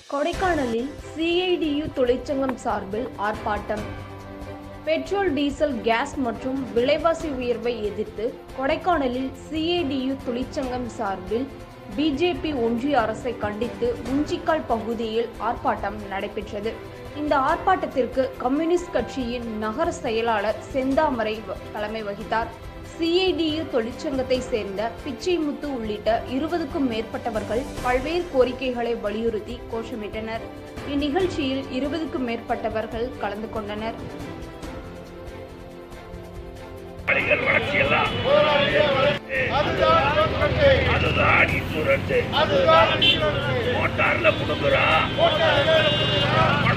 கொடைக்கானலில் சிஐடியு தொழிற்சங்கம் சார்பில் ஆர்ப்பாட்டம் பெட்ரோல் டீசல் கேஸ் மற்றும் விலைவாசி உயர்வை எதிர்த்து கொடைக்கானலில் சிஐடியு தொழிற்சங்கம் சார்பில் பிஜேபி ஒன்றிய அரசை கண்டித்து உஞ்சிக்கால் பகுதியில் ஆர்ப்பாட்டம் நடைபெற்றது இந்த ஆர்ப்பாட்டத்திற்கு கம்யூனிஸ்ட் கட்சியின் நகர செயலாளர் செந்தாமரை வ- தலைமை வகித்தார் சிஐடியு தொழிற்சங்கத்தை சேர்ந்த பிச்சைமுத்து உள்ளிட்ட இருபதுக்கும் மேற்பட்டவர்கள் பல்வேறு கோரிக்கைகளை வலியுறுத்தி கோஷமிட்டனர் இந்நிகழ்ச்சியில் இருபதுக்கும் மேற்பட்டவர்கள் கலந்து கொண்டனர் வணிகர் வளர்ச்சி எல்லாம் அதுதான் இன்சூரன்ஸு. அதுதான் இன்சூரன்ஸ் அதுதான் இன்சூரன்ஸு. மோட்டார்ல புடுங்குறா மோட்டார்ல புடுங்குறா.